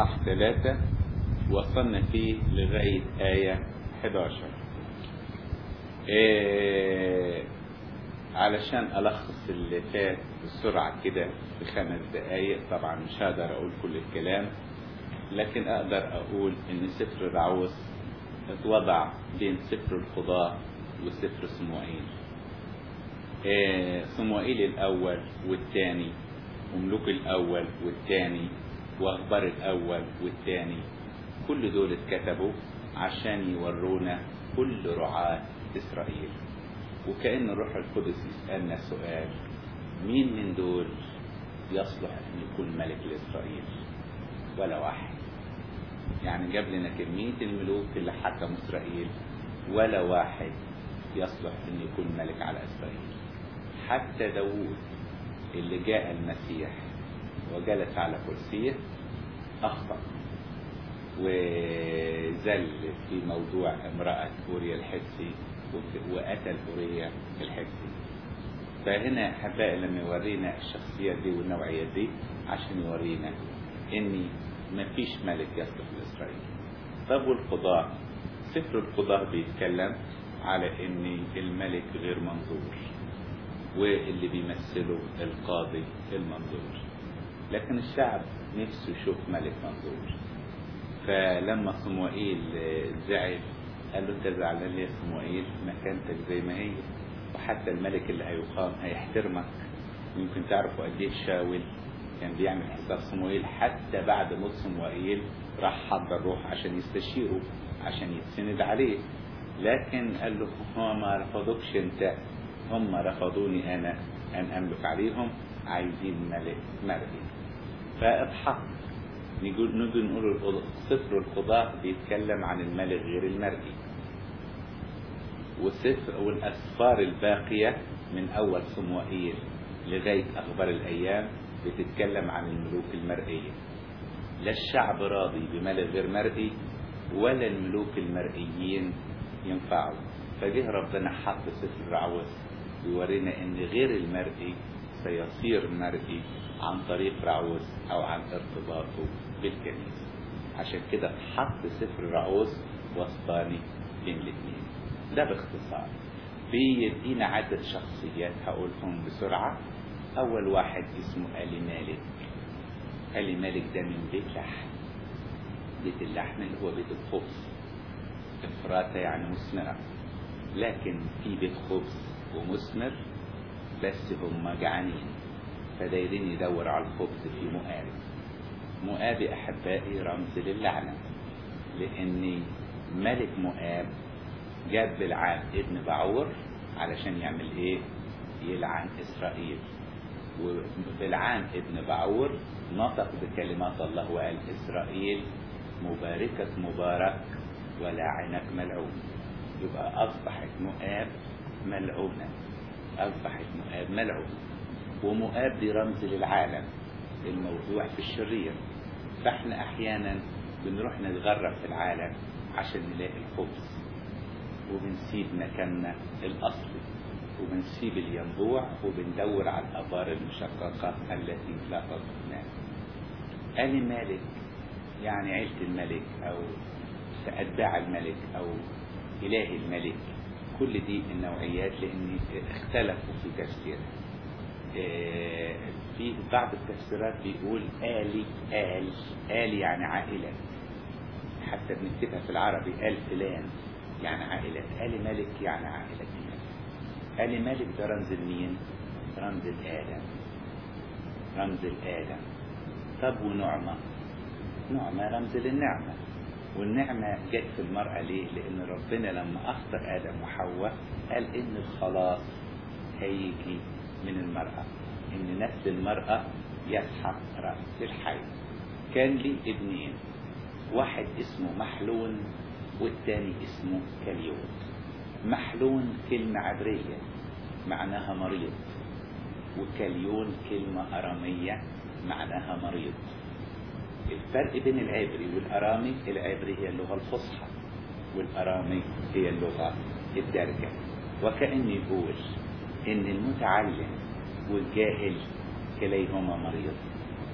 إصحاح ثلاثة وصلنا فيه لغاية آية 11 إيه علشان ألخص اللي فات بسرعة كده في خمس دقايق طبعا مش هقدر أقول كل الكلام لكن أقدر أقول إن سفر العوس اتوضع بين سفر القضاء وسفر صموئيل إيه صموئيل الأول والثاني وملوك الأول والثاني وأخبار الأول والثاني كل دول اتكتبوا عشان يورونا كل رعاة إسرائيل وكأن الروح القدس يسألنا سؤال مين من دول يصلح أن يكون ملك لإسرائيل ولا واحد يعني جاب لنا كمية الملوك اللي حكموا إسرائيل ولا واحد يصلح أن يكون ملك على إسرائيل حتى داوود اللي جاء المسيح وجلس على كرسيه أخطأ وزل في موضوع امرأة أوريا الحسي وقتل أوريا الحسي فهنا أحبائي لما يورينا الشخصيات دي والنوعيات دي عشان يورينا إن مفيش ملك يصلح لإسرائيل طب والقضاء سفر القضاء بيتكلم على إن الملك غير منظور واللي بيمثله القاضي المنظور لكن الشعب نفسه يشوف ملك منظور فلما صموئيل زعل قال له انت زعلان ليه يا صموئيل مكانتك زي ما هي وحتى الملك اللي هيقام هيحترمك يمكن تعرفوا قد ايه شاول كان بيعمل حساب صموئيل حتى بعد موت صموئيل راح حضر روح عشان يستشيره عشان يتسند عليه لكن قال له هم ما رفضوكش انت هم رفضوني انا ان املك عليهم عايزين ملك مرئي فاضحك نقول نقول نقول سفر القضاء بيتكلم عن الملك غير المرئي والسفر والاسفار الباقيه من اول صموئيل لغايه اخبار الايام بتتكلم عن الملوك المرئيه لا الشعب راضي بملك غير مرئي ولا الملوك المرئيين ينفعوا فجه ربنا حط سفر العوز يورينا ان غير المرئي سيصير مرئي عن طريق رعوز او عن ارتباطه بالكنيسة عشان كده حط سفر رعوز وسطاني بين الاثنين ده باختصار بيدينا عدد شخصيات هقولهم بسرعة اول واحد اسمه آلي مالك آلي مالك ده من بيت لحم بيت اللحم اللي هو بيت الخبز افراته يعني مثمرة لكن في بيت خبز ومثمر بس هم جعانين فدايرين يدور على الخبز في مؤاب مؤاب أحبائي رمز للعنة لأن ملك مؤاب جاب بالعام ابن بعور علشان يعمل ايه يلعن إسرائيل وبالعام ابن بعور نطق بكلمات الله وقال إسرائيل مباركة مبارك ولاعنك ملعون يبقى أصبحت مؤاب ملعونة أصبحت مؤاب ملعونة ومؤاب دي رمز للعالم الموضوع في الشرير فاحنا احيانا بنروح نتغرب في العالم عشان نلاقي الخبز وبنسيب مكاننا الاصلي وبنسيب الينبوع وبندور على الابار المشققه التي لا تضمنها آل مالك يعني عيلة الملك او اتباع الملك او اله الملك كل دي النوعيات لان اختلفوا في تفسيرها في بعض التفسيرات بيقول آلي آل آل يعني عائلة حتى بنكتبها في العربي آل فلان يعني عائلة آل ملك يعني عائلة فلان آل ملك ده رمز المين رمز الآدم رمز الآدم طب ونعمة نعمة رمز للنعمة والنعمة جت في المرأة ليه لأن ربنا لما أخطر آدم وحواء قال إن الخلاص هيجي من المرأة إن نسل المرأة يسحق رأس الحي كان لي ابنين واحد اسمه محلون والتاني اسمه كليون محلون كلمة عبرية معناها مريض وكليون كلمة أرامية معناها مريض الفرق بين العبري والأرامي العبري هي اللغة الفصحى والأرامي هي اللغة الدارجة وكأن يقول إن المتعلم والجاهل كليهما مريض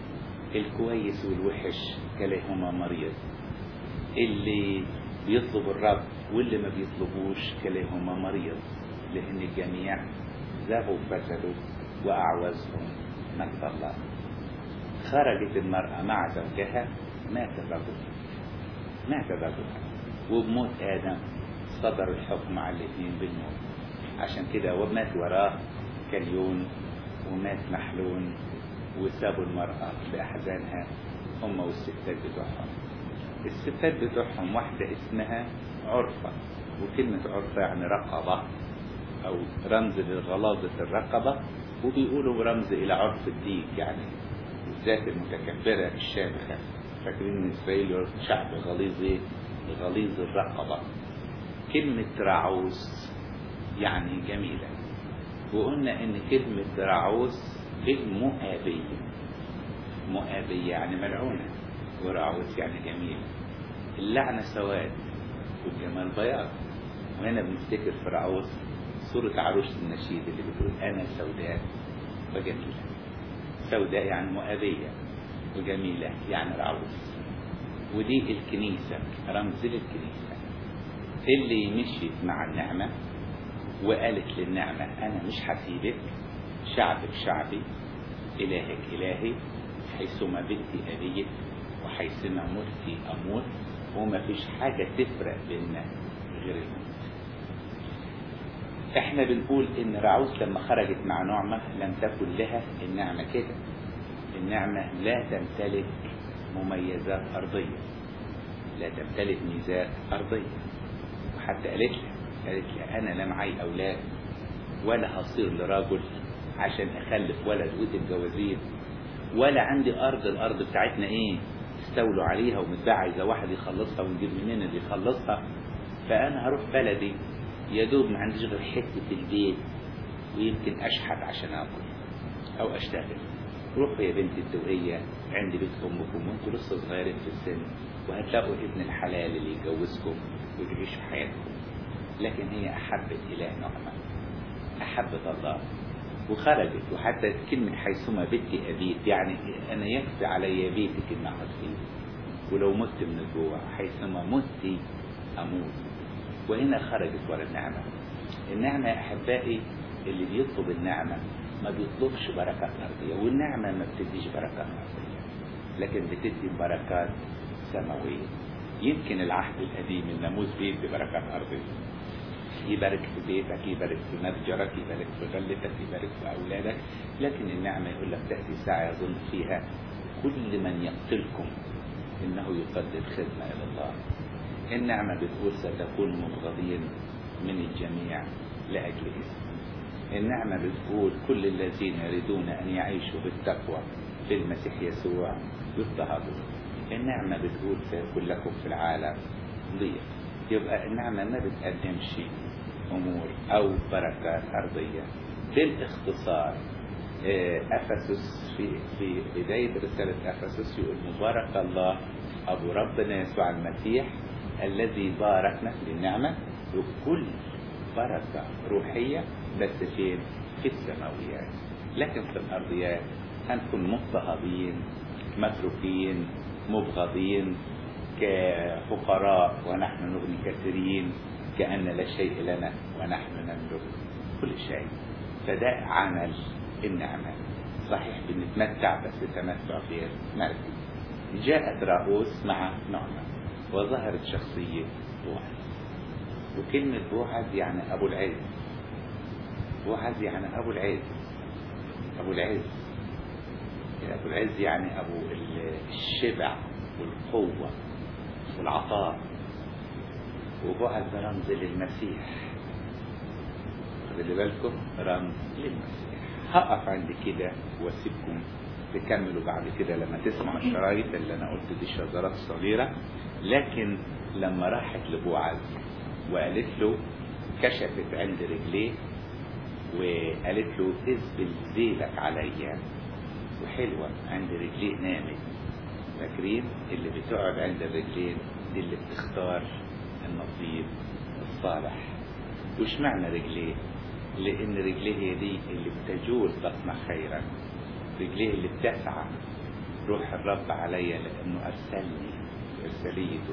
الكويس والوحش كلاهما مريض اللي بيطلب الرب واللي ما بيطلبوش كلاهما مريض لأن الجميع زاغوا فسدوا وأعوزهم مجد الله خرجت المرأة مع زوجها مات الرجل مات الرجل وبموت آدم صدر الحكم على الاثنين بالموت عشان كده ومات وراه كليون ومات محلون وسابوا المرأة بأحزانها هم والستات بتوعهم الستات بتوعهم واحدة اسمها عرفة وكلمة عرفة يعني رقبة أو رمز لغلاظة الرقبة وبيقولوا رمز إلى عرف الديك يعني الذات المتكبرة الشامخة فاكرين ان اسرائيل شعب غليظ ايه؟ غليظ الرقبة كلمة رعوس يعني جميلة وقلنا ان كلمة رعوس بالمؤابية مؤابية يعني ملعونة ورعوس يعني جميلة اللعنة سواد والجمال بياض وهنا بنفتكر في رعوس صورة عروس النشيد اللي بتقول أنا سوداء وجميلة سوداء يعني مؤابية وجميلة يعني رعوس ودي الكنيسة رمز للكنيسة اللي مشيت مع النعمة وقالت للنعمة أنا مش هسيبك شعبك شعبي إلهك إلهي حيثما بنتي أبيك وحيثما متي أموت وما فيش حاجة تفرق بيننا غير الموت احنا بنقول ان رعوس لما خرجت مع نعمة لم تكن لها النعمة كده النعمة لا تمتلك مميزات أرضية لا تمتلك ميزات أرضية وحتى قالت لها قالت لها أنا لا معي أولاد ولا هصير لراجل عشان أخلف ولد وتتجوزين ولا عندي أرض الأرض بتاعتنا إيه استولوا عليها ومتباع عايزة واحد يخلصها ونجيب منين اللي يخلصها فأنا هروح بلدي يا دوب ما عنديش غير حتة البيت ويمكن أشحت عشان آكل أو أشتغل روحوا يا بنتي الدوقية عند بيت أمكم وأنتوا لسه صغيرين في السن وهتلاقوا ابن الحلال اللي يجوزكم وتعيشوا حياتكم لكن هي أحبت إله نعمة أحبت الله وخرجت وحتى كلمة حيثما بيتي أبيت يعني أنا يكفي علي بيتك إن أقعد فيه ولو مت من الجوع حيثما مت أموت وهنا خرجت ورا النعمة النعمة يا أحبائي اللي بيطلب النعمة ما بيطلبش بركات أرضية والنعمة ما بتديش بركات أرضية لكن بتدي بركات سماوية يمكن العهد القديم الناموس بيدي بركات أرضية يبارك في بيتك يبارك في متجرك يبارك في غلتك يبارك في أولادك لكن النعمة يقول لك تأتي ساعة يظن فيها كل من يقتلكم إنه يقدم خدمة إلى الله النعمة بتقول ستكون مبغضين من الجميع لأجل اسم النعمة بتقول كل الذين يريدون أن يعيشوا بالتقوى في المسيح يسوع يضطهدون النعمة بتقول سيكون لكم في العالم ضيق يبقى النعمة ما بتقدمش أمور أو بركات أرضية بالاختصار أفسس في في بداية رسالة أفسس يقول مبارك الله أبو ربنا يسوع المسيح الذي باركنا بالنعمة وكل بركة روحية بس فين؟ في السماويات لكن في الأرضيات هنكون مضطهدين متروكين مبغضين كفقراء ونحن نغني كثيرين كأن لا شيء لنا ونحن نملك كل شيء فده عمل النعمة صحيح بنتمتع بس تمتع غير مادي جاءت راؤوس مع نعمة وظهرت شخصية بوعز وكلمة بوعز يعني أبو العز بوعز يعني أبو العز أبو العز أبو العز يعني أبو الشبع والقوة والعطاء وبعد رمز للمسيح خلي بالكم رمز للمسيح هقف عند كده واسيبكم تكملوا بعد كده لما تسمعوا الشرايط اللي انا قلت دي شذرات صغيره لكن لما راحت لبوعز وقالت له كشفت عند رجليه وقالت له اذبل ذيلك عليا وحلوه عند رجليه نامت فاكرين اللي بتقعد عند الرجلين دي اللي بتختار النصيب الصالح وش معنى رجليه لان رجليه هي دي اللي بتجول تصنع خيرا رجليه اللي بتسعى روح الرب عليا لأنه أرسلني إرساليته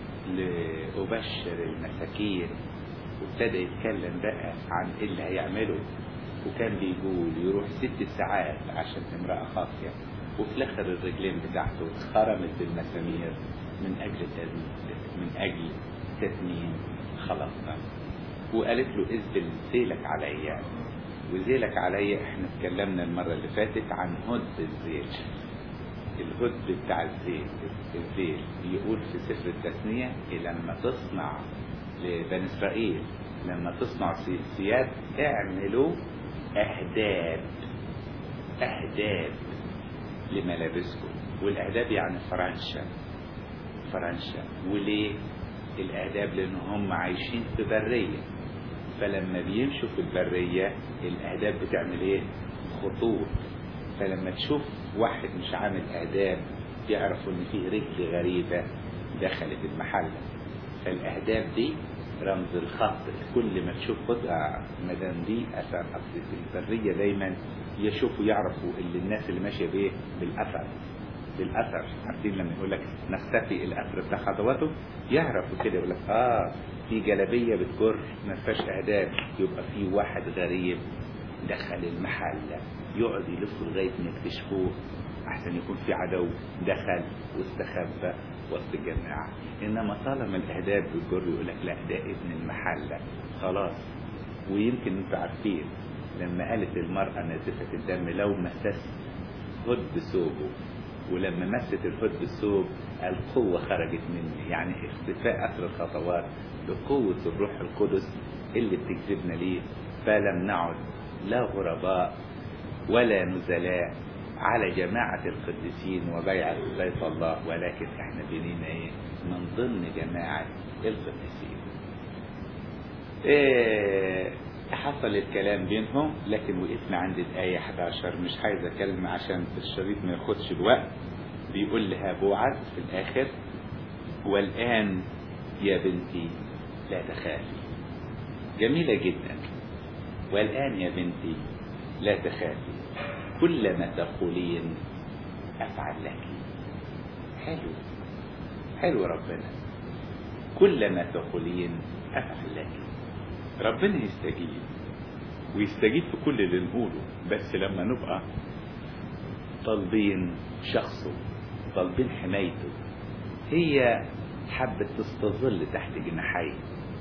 لأبشر المساكين وابتدى يتكلم بقى عن إيه اللي هيعمله وكان بيقول يروح ست ساعات عشان امرأة خاطية وفي الآخر الرجلين بتاعته اتخرمت بالمسامير من أجل من أجل تتميم خلاصنا وقالت له اذبل ذيلك عليا وذيلك عليا احنا اتكلمنا المرة اللي فاتت عن هد الذيل الهد بتاع الذيل الذيل بيقول في سفر التثنية لما تصنع لبني اسرائيل لما تصنع ثياب اعملوا اهداب اهداب لملابسكم والاهداب يعني فرنشا فرنشا وليه الاهداب لان هم عايشين في بريه فلما بيمشوا في البريه الاهداب بتعمل ايه خطوط فلما تشوف واحد مش عامل اهداب يعرفوا ان فيه رجل غريبه دخلت المحل فالاهداب دي رمز الخط كل ما تشوف خطأ مدام دي اثر اصل في البريه دايما يشوفوا يعرفوا اللي الناس اللي ماشيه بايه بالاثر بالاثر عارفين لما يقول لك نختفي الاثر بتاع خطواته يعرفوا كده يقول لك اه في جلابيه بتجر ما فيهاش اهداب يبقى في واحد غريب دخل المحل يقعد يلف لغايه ما يكتشفوه احسن يكون في عدو دخل واستخبى وسط الجماعه انما طالما الاهداب بتجر يقول لك لا ده ابن المحله خلاص ويمكن انتوا عارفين لما قالت المرأة نازفة الدم لو مسست هد ثوبه ولما مست الهد الثوب القوة خرجت مني يعني اختفاء أثر الخطوات بقوة الروح القدس اللي بتجذبنا ليه فلم نعد لا غرباء ولا نزلاء على جماعة القديسين وبيعة بيت الله ولكن احنا بيننا ايه من ضمن جماعة القديسين إيه حصل الكلام بينهم لكن وقفنا عند الآية 11 مش عايز أكلم عشان الشريط ما ياخدش الوقت بيقول لها بوعز في الآخر والآن يا بنتي لا تخافي جميلة جدا والآن يا بنتي لا تخافي كل ما تقولين أفعل لك حلو حلو ربنا كل ما تقولين أفعل لك ربنا يستجيب ويستجيب في كل اللي نقوله بس لما نبقى طالبين شخصه طالبين حمايته هي حبت تستظل تحت جناحيه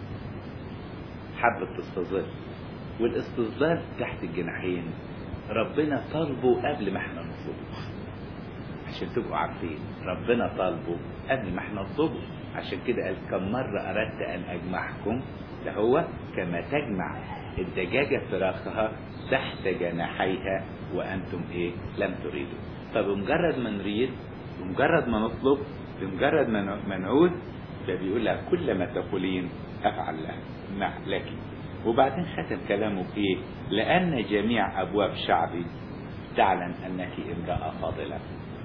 حبت تستظل والاستظلال تحت الجناحين ربنا طالبه قبل ما احنا نطلبه عشان تبقوا عارفين ربنا طالبه قبل ما احنا نطلبه عشان كده قال كم مرة أردت أن أجمعكم ده هو كما تجمع الدجاجة فراخها تحت جناحيها وأنتم إيه لم تريدوا فبمجرد ما نريد بمجرد ما نطلب بمجرد ما نعود ده بيقول لها كل ما تقولين أفعل لها لك وبعدين ختم كلامه بإيه لأن جميع أبواب شعبي تعلم أنك امرأة فاضلة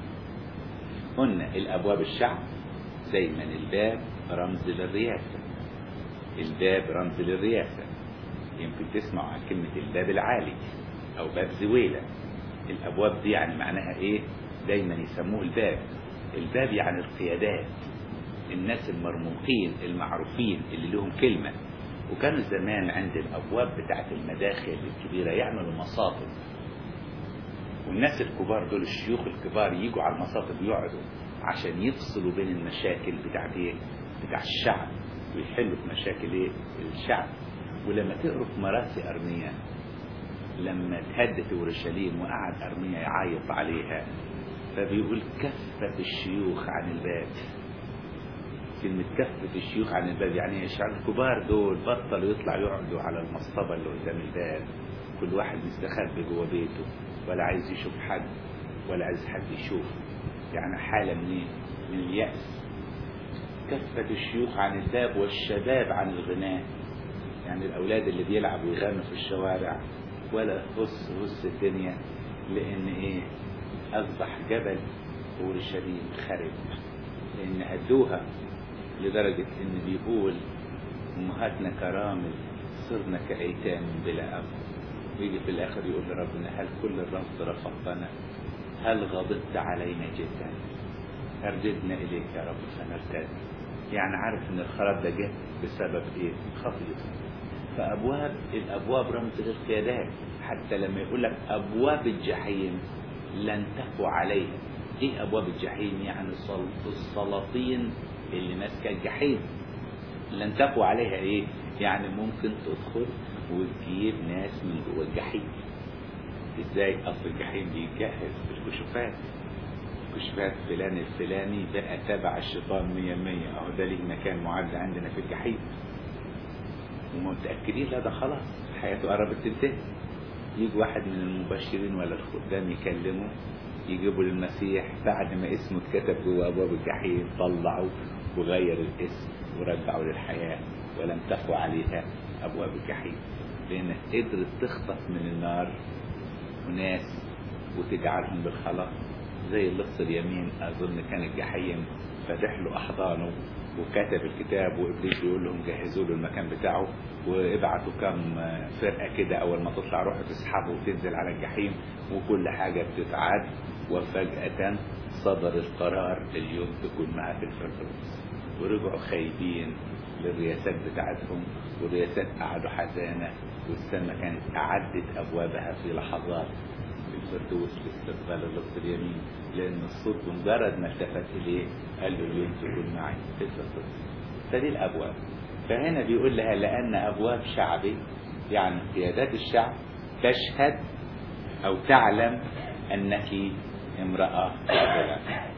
قلنا الأبواب الشعب دايما الباب رمز للرياسة الباب رمز للرياسة يمكن تسمعوا عن كلمة الباب العالي أو باب زويلة الأبواب دي يعني معناها إيه دايما يسموه الباب الباب يعني القيادات الناس المرموقين المعروفين اللي لهم كلمة وكانوا زمان عند الأبواب بتاعت المداخل الكبيرة يعملوا مصاطب والناس الكبار دول الشيوخ الكبار يجوا على المصاطب يقعدوا عشان يفصلوا بين المشاكل بتاعت ايه بتاع الشعب ويحلوا في مشاكل ايه الشعب ولما تقروا في مراسي ارميا لما تهدت اورشليم وقعد ارميا يعيط عليها فبيقول كفة الشيوخ عن الباب كلمة كفة الشيوخ عن الباب يعني الشعب الكبار دول بطلوا يطلعوا يقعدوا على المصطبة اللي قدام الباب كل واحد مستخبي جوه بيته ولا عايز يشوف حد ولا عايز حد يشوفه يعني حالة من ايه؟ من اليأس كفة الشيوخ عن الباب والشباب عن الغناء يعني الأولاد اللي بيلعبوا ويغنوا في الشوارع ولا هص هص الدنيا لأن إيه أصبح جبل أورشليم خرب لأن هدوها لدرجة إن بيقول أمهاتنا كرامل صرنا كأيتام بلا أب ويجي في الآخر يقول لربنا هل كل الرفض رفضتنا هل غضبت علينا جدا أرددنا إليك يا رب فنرتد يعني عارف ان الخراب ده جه بسبب ايه خطيئته فابواب الابواب رمز للقيادات حتى لما يقول لك ابواب الجحيم لن تقوى عليها ايه ابواب الجحيم يعني السلاطين اللي ماسكه الجحيم لن تقوى عليها ايه يعني ممكن تدخل وتجيب ناس من جوه الجحيم ازاي اصل الجحيم بيتجهز بالكشوفات كشوفات فلان الفلاني بقى تبع الشيطان مية مية اهو ده ليه مكان معد عندنا في الجحيم ومتأكدين لا ده خلاص حياته قربت تنتهي يجي واحد من المبشرين ولا الخدام يكلمه يجيبوا للمسيح بعد ما اسمه اتكتب جوه ابواب الجحيم طلعوا وغير الاسم ورجعوا للحياة ولم تقوى عليها ابواب الجحيم لانك قدرت تخطف من النار وناس وتجعلهم بالخلاص زي اللص اليمين اظن كان الجحيم فاتح له احضانه وكتب الكتاب وابليس بيقول لهم جهزوا له المكان بتاعه وابعتوا كم فرقه كده اول ما تطلع روحوا تسحبه وتنزل على الجحيم وكل حاجه بتتعاد وفجاه صدر القرار اليوم تكون معاه في الفردوس ورجعوا خايبين للرياسات بتاعتهم والرياسات قعدوا حزانه والسماء كانت اعدت ابوابها في لحظات الفردوس لاستقبال اللص اليمين لان الصوت بمجرد ما التفت اليه قال له اليوم تكون معي في الفردوس فدي الابواب فهنا بيقول لها لان ابواب شعبي يعني قيادات الشعب تشهد او تعلم انك امراه فاضله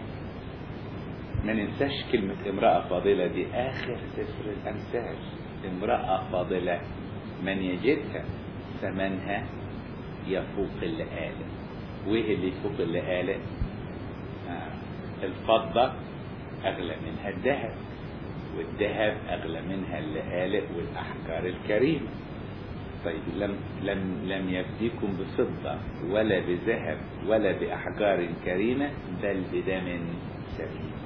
ما ننساش كلمة امرأة فاضلة دي آخر سفر الأمثال امرأة فاضلة من يجدها ثمنها يفوق اللآلئ وايه اللي يفوق اللآلئ آه. الفضة أغلى منها الذهب والذهب أغلى منها اللآلئ والأحجار الكريمة طيب لم لم لم يفديكم بفضة ولا بذهب ولا بأحجار كريمة بل بدم سليم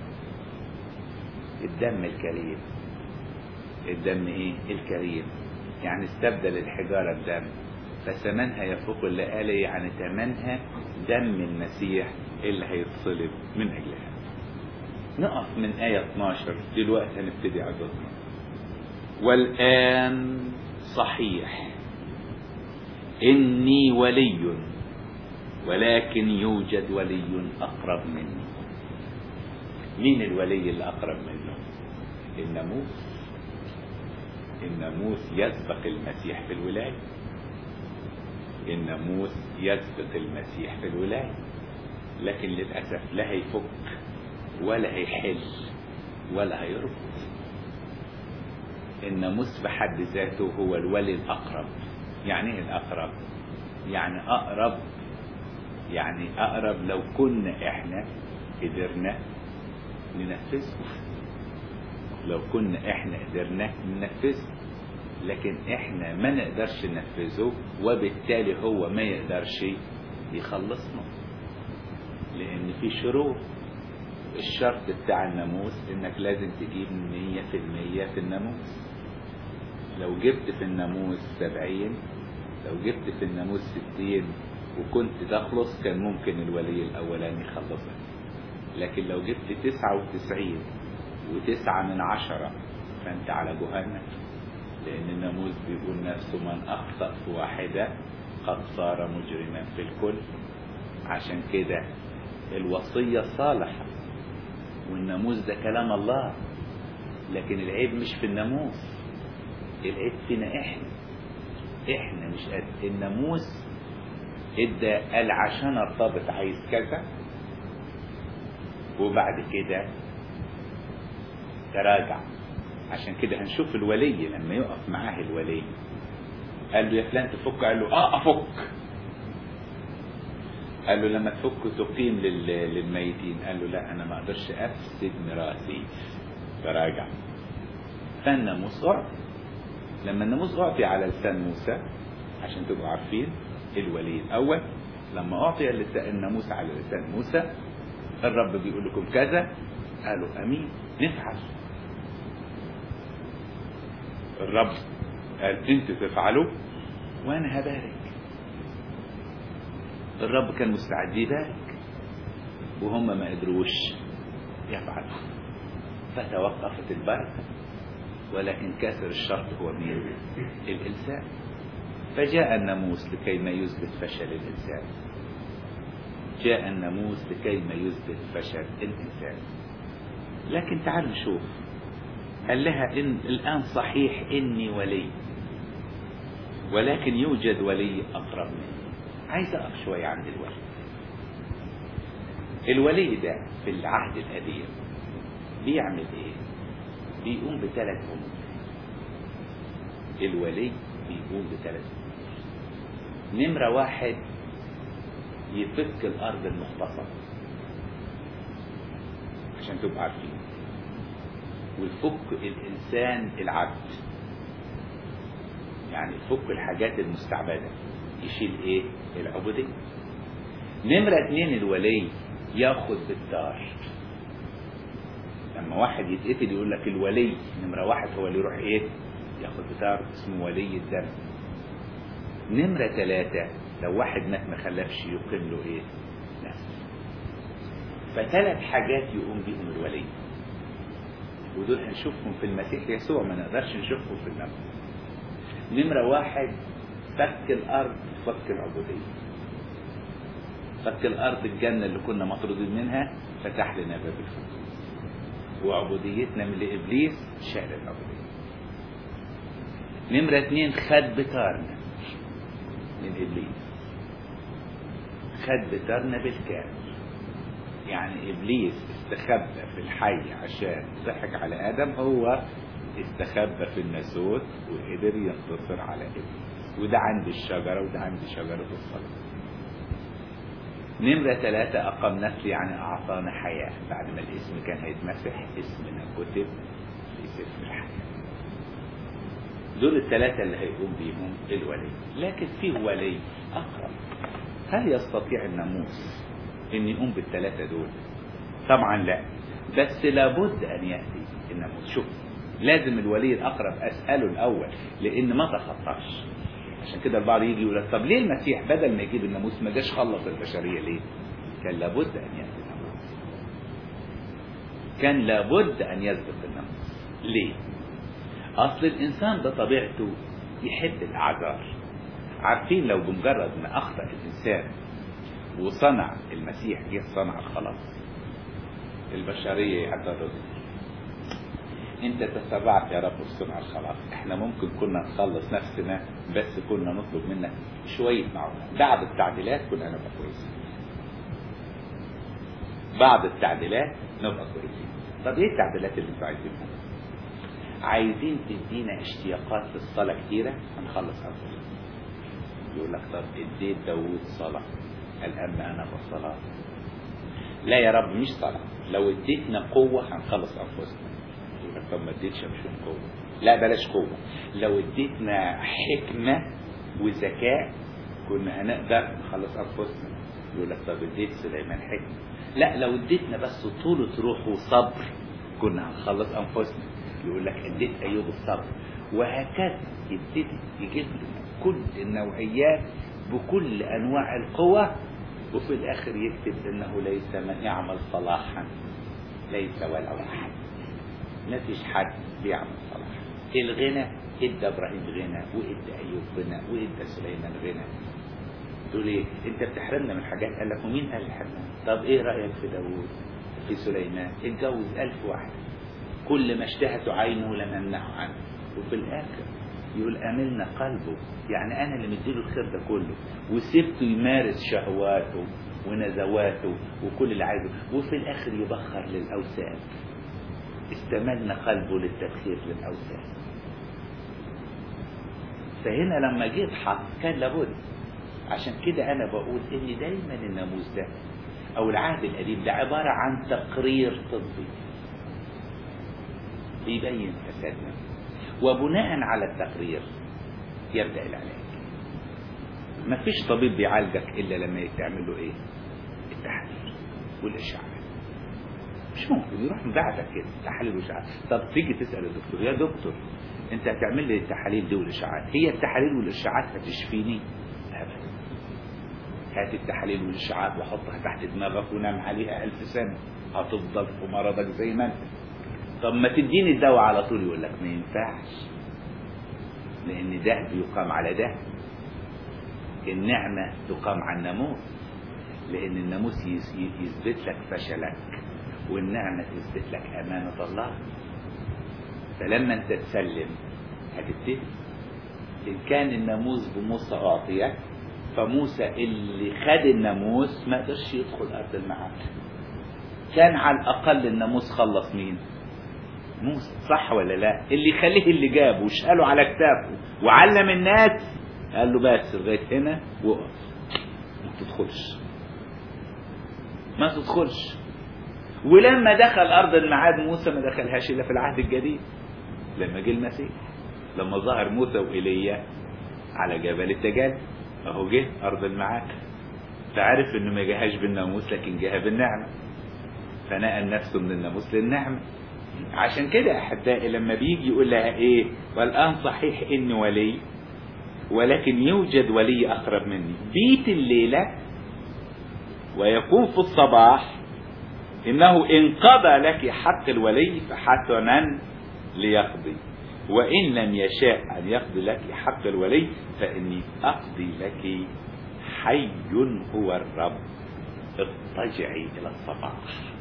الدم الكريم الدم ايه الكريم يعني استبدل الحجارة بدم فثمنها يفوق اللآلئ يعني ثمنها دم المسيح اللي هيتصلب من أجلها نقف من آية 12 دلوقتي هنبتدي عددنا والآن صحيح إني ولي ولكن يوجد ولي أقرب مني مين الولي اللي أقرب منه الناموس الناموس يسبق المسيح في الولاية الناموس يسبق المسيح في الولاية لكن للأسف لا هيفك ولا هيحل ولا هيربط الناموس بحد ذاته هو الولي الأقرب يعني ايه الأقرب يعني أقرب يعني أقرب لو كنا إحنا قدرنا ننفذه لو كنا إحنا قدرنا ننفذه لكن إحنا ما نقدرش ننفذه وبالتالي هو ما يقدرش يخلصنا لأن في شروط الشرط بتاع الناموس انك لازم تجيب مية في المية في الناموس لو جبت في الناموس سبعين لو جبت في الناموس ستين وكنت تخلص كان ممكن الولي الاولاني يخلصك لكن لو جبت تسعة وتسعين وتسعة من عشرة فانت على جهنم لان الناموس بيقول نفسه من اخطأ في واحدة قد صار مجرما في الكل عشان كده الوصية صالحة والناموس ده كلام الله لكن العيب مش في الناموس العيب فينا احنا احنا مش قد الناموس ادى قال عشان ارتبط عايز كذا وبعد كده تراجع عشان كده هنشوف الولي لما يقف معاه الولي قال له يا فلان تفك قال له اه افك قال له لما تفك تقيم لل- للميتين قال له لا انا ما اقدرش افسد ميراثي تراجع فالناموس اعطي لما الناموس اعطي على لسان موسى عشان تبقوا عارفين الولي الاول لما اعطي اللس- الناموس على لسان موسى الرب بيقول لكم كذا قالوا امين نفعل الرب قال انت تفعلوا وانا هبارك الرب كان مستعد يبارك وهم ما قدروش يفعلوا فتوقفت البركة ولكن كاسر الشرط هو مين الإنسان فجاء الناموس لكي ما يثبت فشل الإنسان جاء الناموس لكي ما يثبت فشل الإنسان لكن تعال نشوف قال لها إن الآن صحيح إني ولي ولكن يوجد ولي أقرب مني عايز أقف شوية عند الولي الولي ده في العهد القديم بيعمل ايه بيقوم بثلاث امور الولي بيقوم بثلاث امور نمرة واحد يفك الارض المختصرة عشان تبقى عارفين ويفك الانسان العبد يعني يفك الحاجات المستعبدة يشيل ايه العبودية نمرة اتنين الولي ياخد بالدار لما واحد يتقتل يقول لك الولي نمرة واحد هو اللي يروح ايه ياخد بتاع اسمه ولي الدم نمرة ثلاثة لو واحد مات ما خلفش يقيم له ايه نفس فثلاث حاجات يقوم بيهم الولي ودول هنشوفهم في المسيح يسوع ما نقدرش نشوفهم في النفس نمرة واحد فك الأرض فك العبودية فك الأرض الجنة اللي كنا مطرودين منها فتح لنا باب الفك وعبوديتنا من لإبليس شال العبودية نمرة اتنين خد بتارنا من إبليس خد بتارنا بالكامل يعني إبليس استخبى في الحي عشان ضحك على آدم هو استخبى في الناسوت وقدر ينتصر على إبليس وده عند الشجرة وده عند شجرة الصلاة نمرة ثلاثة أقام نسل يعني أعطانا حياة بعد ما الاسم كان هيتمسح اسمنا كتب في سفر الحياة دول الثلاثة اللي هيقوم بيهم الولي لكن في ولي أقرب هل يستطيع الناموس أن يقوم بالثلاثة دول طبعا لا بس لابد أن يأتي الناموس شوف لازم الولي الأقرب أسأله الأول لأن ما تخطاش عشان كده البعض يجي يقول لك طب ليه المسيح بدل ما يجيب الناموس ما جاش خلص البشريه ليه؟ كان لابد ان ياتي الناموس. كان لابد ان يسبق الناموس. ليه؟ اصل الانسان بطبيعته يحب الاعذار. عارفين لو بمجرد ما اخطا الانسان وصنع المسيح جه صنع الخلاص البشريه يعترضوا انت تسرعت يا رب في صنع الخلاص احنا ممكن كنا نخلص نفسنا بس كنا نطلب منك شوية معونة بعد التعديلات كنا نبقى كويسين بعد التعديلات نبقى كويسين طب ايه التعديلات اللي انتوا عايزينها عايزين تدينا اشتياقات في الصلاة كتيرة هنخلص أنفسنا يقول لك طب اديت داوود صلاة قال أما أنا فالصلاة لا يا رب مش صلاة لو اديتنا قوة هنخلص أنفسنا يقول لك طب ما اديتش مش من قوة لا بلاش قوة لو اديتنا حكمة وذكاء كنا هنقدر نخلص أنفسنا يقول لك طب اديت سليمان حكمة لا لو اديتنا بس طولة روح وصبر كنا هنخلص أنفسنا يقول لك اديت أيوب الصبر وهكذا يبتدي يجيب لنا كل النوعيات بكل أنواع القوة وفي الآخر يكتب إنه ليس من يعمل صلاحا ليس ولا واحد ما فيش حد بيعمل صلاح الغنى ادى ابراهيم غنى وادى ايوب غنى وادى سليمان غنى تقول ايه انت بتحرمنا من حاجات قال لك ومين قال حرمنا طب ايه رايك في داوود في سليمان اتجوز ألف واحد كل ما اشتهته عينه لم امنعه عنه وفي الاخر يقول املنا قلبه يعني انا اللي مديله الخير ده كله وسبته يمارس شهواته ونزواته وكل اللي عايزه وفي الاخر يبخر للاوثان استملنا قلبه للتبخير للأوثان فهنا لما جيت حق كان لابد عشان كده أنا بقول إن دايما الناموس ده أو العهد القديم ده عبارة عن تقرير طبي بيبين فسادنا وبناء على التقرير يبدأ العلاج مفيش طبيب بيعالجك إلا لما يتعمل له إيه التحاليل والإشعاعات مش ممكن يروح مبعتك كده تحاليل واشعاعات طب تيجي تسال الدكتور يا دكتور انت هتعمل لي التحاليل دي والاشعاعات هي التحاليل والاشعاعات هتشفيني ابدا هات التحاليل والاشعاعات وحطها تحت دماغك ونام عليها ألف سنة هتفضل في مرضك زي ما انت طب ما تديني الدواء على طول يقول لك ما ينفعش لأن ده بيقام على ده النعمة تقام على الناموس لأن الناموس يثبت لك فشلك والنعمة تثبت لك أمانة الله فلما أنت تسلم هتبتدي إن كان الناموس بموسى أعطيك فموسى اللي خد الناموس ما قدرش يدخل أرض المعاد كان على الأقل الناموس خلص مين؟ موسى صح ولا لا؟ اللي يخليه اللي جابه وشاله على كتافه وعلم الناس قال له بس لغايه هنا وقف ما تدخلش ما تدخلش ولما دخل ارض الميعاد موسى ما دخلهاش الا في العهد الجديد لما جه المسيح لما ظهر موسى وايليا على جبل التجال اهو جه ارض الميعاد فعرف انه ما جاهاش بالناموس لكن جاها بالنعمه فنقل نفسه من الناموس للنعمه عشان كده احبائي لما بيجي يقول لها ايه والان صحيح اني ولي ولكن يوجد ولي اقرب مني بيت الليله ويكون في الصباح انه ان قضى لك حق الولي فحسنا ليقضي وان لم يشاء ان يقضي لك حق الولي فاني اقضي لك حي هو الرب اضطجعي الى الصباح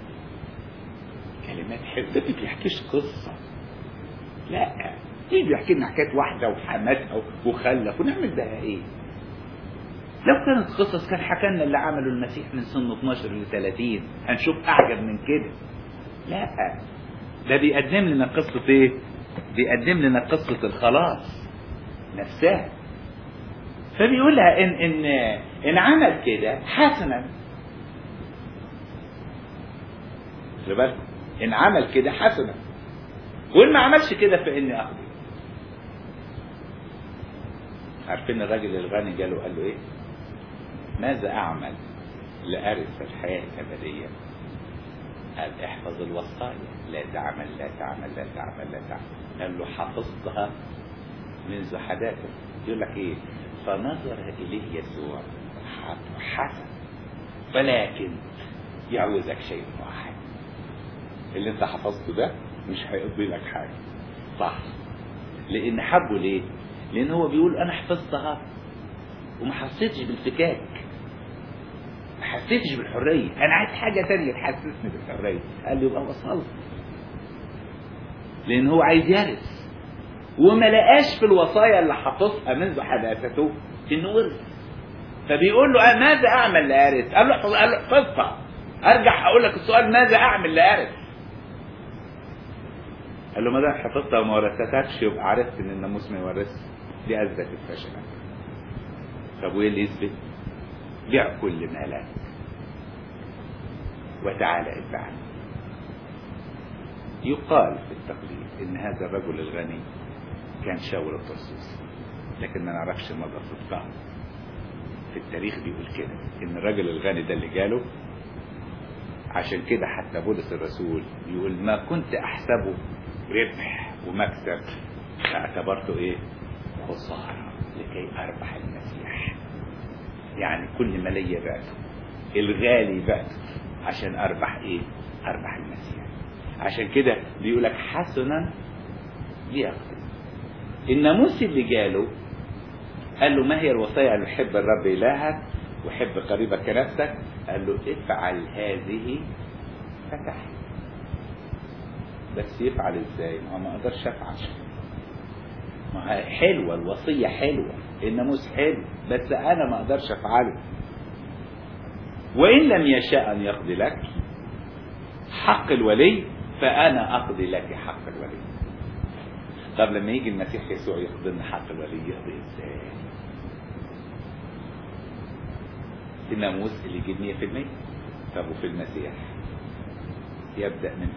كلمات حلوه ده ما بيحكيش قصه لا ايه بيحكي لنا حكايه واحده وحماتها وخلف ونعمل بها ايه لو كانت قصص كان حكى لنا اللي عمله المسيح من سن 12 ل 30 هنشوف اعجب من كده لا ده بيقدم لنا قصه ايه بيقدم لنا قصه الخلاص نفسها فبيقول لها ان ان ان عمل كده حسنا خلي بالكم ان عمل كده حسنا وان ما عملش كده فاني اقضي عارفين الراجل الغني جاله قال له ايه ماذا اعمل لارث الحياه الابديه قال احفظ الوصايا لا تعمل لا تعمل لا تعمل لا تعمل قال له حفظتها منذ حداثة يقول لك ايه فنظر اليه يسوع حسن ولكن يعوزك شيء واحد اللي انت حفظته ده مش هيقضي لك حاجه صح لان حبه ليه لان هو بيقول انا حفظتها وما حسيتش بالفكاك ما حسيتش بالحريه انا عايز حاجه تانية تحسسني بالحريه قال لي يبقى وصلت لان هو عايز يرث وما لقاش في الوصايا اللي حافظها منذ حداثته انه ورث فبيقول له أه ماذا اعمل لارث قال له قال له حفظها ارجع اقول لك السؤال ماذا اعمل لارث قال له ما دام حفظتها وما ورثتكش يبقى عرفت ان الناموس ما يورثش دي اثبتت فشلك طب وايه اللي يثبت؟ بيع كل ما لك وتعالى اتبعني يقال في التقليد ان هذا الرجل الغني كان شاول الطرسوس لكن ما نعرفش مدى صدقه في التاريخ بيقول كده ان الرجل الغني ده اللي جاله عشان كده حتى بولس الرسول يقول ما كنت احسبه ربح ومكسب اعتبرته ايه خسارة لكي اربح المسيح يعني كل ما ليا بعته الغالي بعته عشان اربح ايه اربح المسيح عشان كده بيقولك حسنا ليقضي الناموس اللي جاله قال له ما هي الوصايا قال له حب الرب الهك وحب قريبك كنفسك قال له افعل هذه فتحت بس يفعل ازاي ما ما اقدرش افعل ما هي حلوه الوصيه حلوه الناموس حلو بس انا ما اقدرش افعله وان لم يشاء ان يقضي لك حق الولي فانا اقضي لك حق الولي طب لما يجي المسيح يسوع يقضي لنا حق الولي يقضي ازاي الناموس اللي يجيب 100% طب وفي المسيح يبدأ من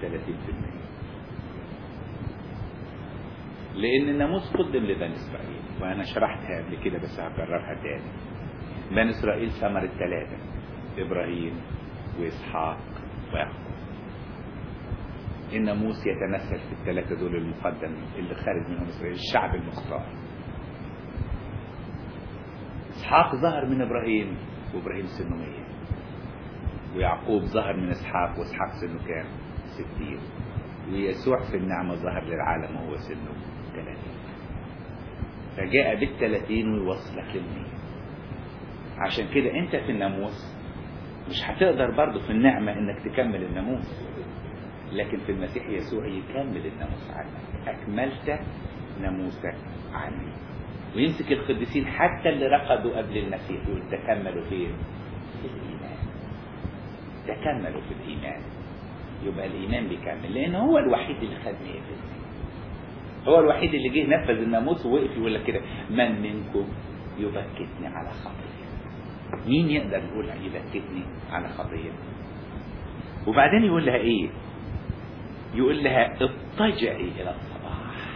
30% لأن الناموس قدم لبني إسرائيل وأنا شرحتها قبل كده بس هكررها تاني بني إسرائيل ثمر الثلاثة إبراهيم وإسحاق ويعقوب الناموس يتمثل في الثلاثة دول المقدمين اللي خارج منهم إسرائيل الشعب المختار إسحاق ظهر من إبراهيم وابراهيم سنه 100 ويعقوب ظهر من اسحاق واسحاق سنه كام 60 ويسوع في النعمة ظهر للعالم وهو سنه 30 فجاء بالثلاثين ويوصلك للمية عشان كده انت في الناموس مش هتقدر برضه في النعمة انك تكمل الناموس لكن في المسيح يسوع يكمل الناموس عنك أكملت ناموسك عني ويمسك القديسين حتى اللي رقدوا قبل المسيح يقول تكملوا فين؟ في الإيمان تكملوا في الإيمان يبقى الإيمان بيكمل لأن هو الوحيد اللي خد 100% هو الوحيد اللي جه نفذ الناموس ووقف يقول لك كده من منكم يبكتني على خطية مين يقدر يقول يبكتني على خطية وبعدين يقول لها ايه يقول لها اضطجعي الى الصباح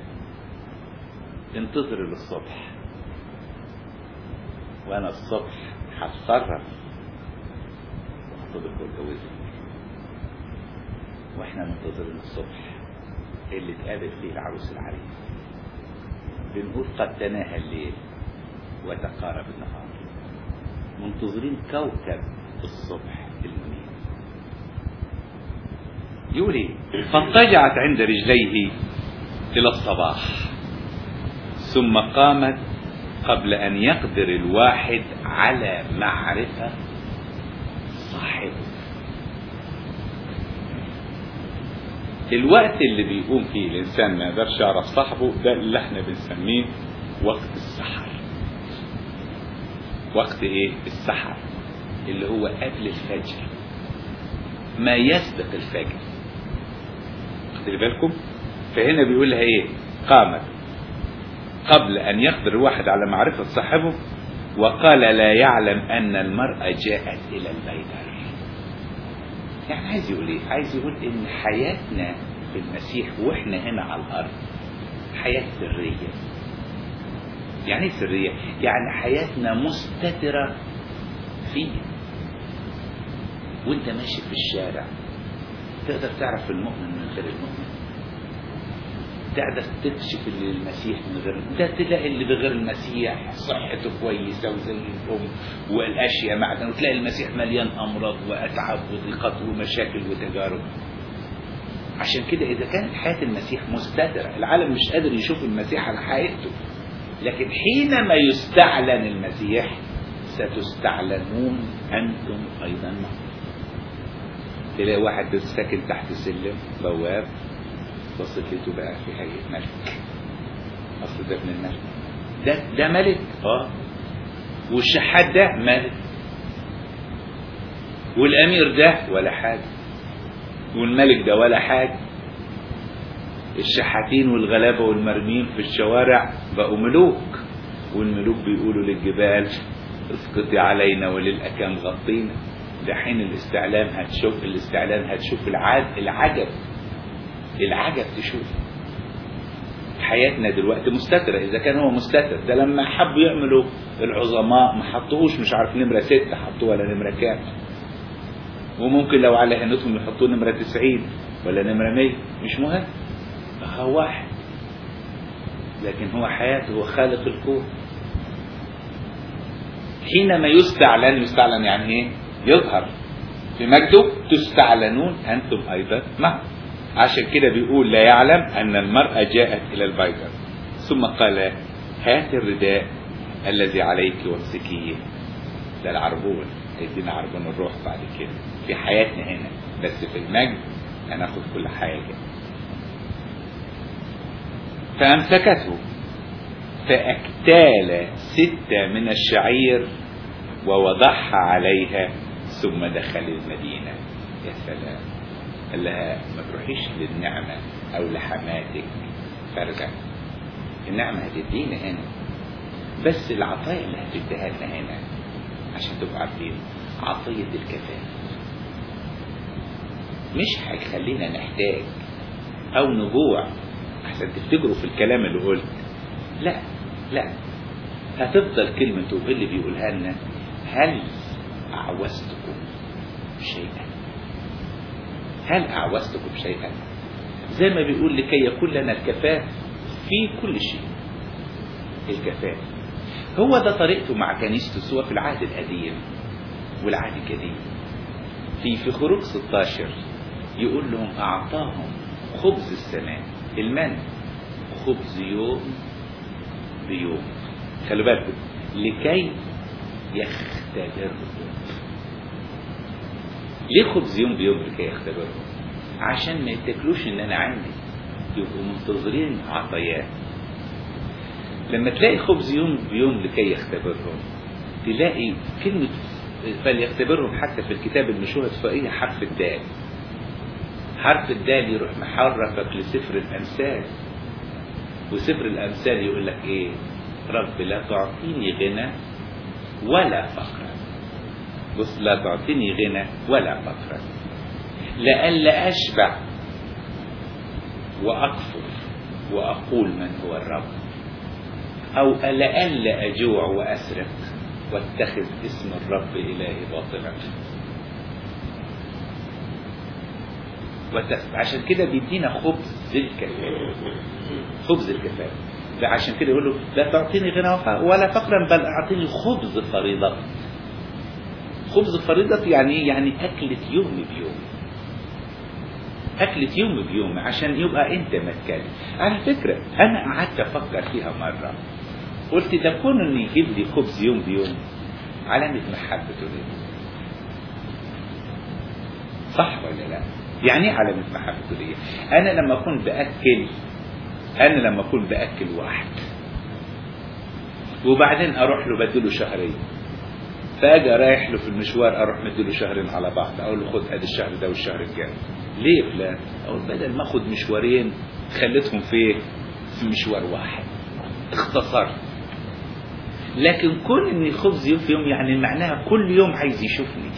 انتظري للصبح وانا الصبح هتصرف واخطبك واتجوزك واحنا منتظرين الصبح اللي اتقابل فيه العروس العريس بنقول قد تناهى الليل وتقارب النهار منتظرين كوكب الصبح المنير يقول ايه فاضطجعت عند رجليه الى الصباح ثم قامت قبل ان يقدر الواحد على معرفة صاحبه الوقت اللي بيقوم فيه الانسان ما يقدرش يعرف صاحبه ده اللي احنا بنسميه وقت السحر وقت ايه السحر اللي هو قبل الفجر ما يسبق الفجر خدوا بالكم فهنا بيقول لها ايه قامت قبل ان يقدر الواحد على معرفة صاحبه وقال لا يعلم ان المرأة جاءت الى البيدر يعني عايز يقول ايه عايز يقول ان حياتنا في المسيح واحنا هنا على الارض حياة سرية يعني ايه سرية يعني حياتنا مستترة فيه وانت ماشي في الشارع تقدر تعرف المؤمن من غير المؤمن تقدر تكشف اللي المسيح من غير ده تلاقي اللي بغير المسيح صحته كويسة وزي الأم والأشياء معدن وتلاقي المسيح مليان أمراض وأتعاب وضيقات ومشاكل وتجارب عشان كده إذا كانت حياة المسيح مستترة العالم مش قادر يشوف المسيح على حقيقته لكن حينما يستعلن المسيح ستستعلنون أنتم أيضا معه تلاقي واحد ساكن تحت سلم بواب بصيت لقيته بقى في هيئة ملك أصل ده ابن الملك ده ده ملك اه والشحات ده ملك والأمير ده ولا حاجة والملك ده ولا حاجة الشحاتين والغلابة والمرمين في الشوارع بقوا ملوك والملوك بيقولوا للجبال اسقطي علينا وللأكام غطينا ده حين الاستعلام هتشوف الاستعلام هتشوف العاد العجب العجب تشوف حياتنا دلوقتي مستترة إذا كان هو مستتر ده لما حبوا يعملوا العظماء ما حطوهوش مش عارف نمرة ستة حطوه ولا نمرة كام وممكن لو على هنتهم يحطوه نمرة تسعين ولا نمرة مية مش مهم هو واحد لكن هو حياته هو خالق الكون حينما يستعلن يستعلن يعني ايه يظهر في مجده تستعلنون انتم ايضا معه عشان كده بيقول لا يعلم ان المرأة جاءت الى البيضة ثم قال هات الرداء الذي عليك وامسكيه ده العربون هيدينا عربون الروح بعد كده في حياتنا هنا بس في المجد هناخد كل حاجة فامسكته فاكتال ستة من الشعير ووضعها عليها ثم دخل المدينة يا سلام قال لها ما تروحيش للنعمة أو لحماتك فارغة النعمة هتدينا هنا بس العطايا اللي هتديها لنا هنا عشان تبقوا عارفين عطية الكفاف مش هيخلينا نحتاج أو نجوع عشان تفتكروا في الكلام اللي قلت لا لا هتفضل كلمته اللي بيقولها لنا هل أعوزتكم شيئا هل أعوزتكم شيئا زي ما بيقول لكي يكون لنا الكفاف في كل شيء الكفاف هو ده طريقته مع كنيسته سواء في العهد القديم والعهد الجديد في في خروج 16 يقول لهم أعطاهم خبز السماء المن خبز يوم بيوم خلوا بالكم لكي يختبرهم ليه خبز يوم بيوم لكي يختبرهم عشان ما يتاكلوش ان انا عندي يبقوا منتظرين عطيات لما تلاقي خبز يوم بيوم لكي يختبرهم تلاقي كلمة فليختبرهم حتى في الكتاب المشهور فهي حرف الدال حرف الدال يروح محرفك لسفر الأمثال وسفر الأمثال يقول لك إيه رب لا تعطيني غنى ولا فقرا بص لا تعطيني غنى ولا فقرا لئلا أشبع وأكفر وأقول من هو الرب أو لئلا أجوع وأسرق واتخذ اسم الرب إلهي باطلا وتس... عشان كده بيدينا خبز الكفاف خبز الكفاف ده عشان كده يقول له لا تعطيني غنى ولا فقرا بل اعطيني خبز فريضة خبز فريضة يعني ايه؟ يعني أكلة يوم بيوم أكلة يوم بيوم عشان يبقى أنت متكلم على فكرة أنا قعدت أفكر فيها مرة قلت ده كون إنه يجيب لي خبز يوم بيوم علامة محبته ليه صح ولا لا؟ يعني ايه علامة محبته ليا؟ أنا لما أكون بأكل أنا لما أكون بأكل واحد وبعدين أروح له بديله شهرين فاجي رايح له في المشوار اروح مديله شهرين على بعض اقول له خد ادي الشهر ده والشهر الجاي ليه يا فلان اقول بدل ما اخد مشوارين خليتهم في في مشوار واحد اختصرت لكن كون اني خبز يوم في يوم يعني معناها كل يوم عايز يشوفني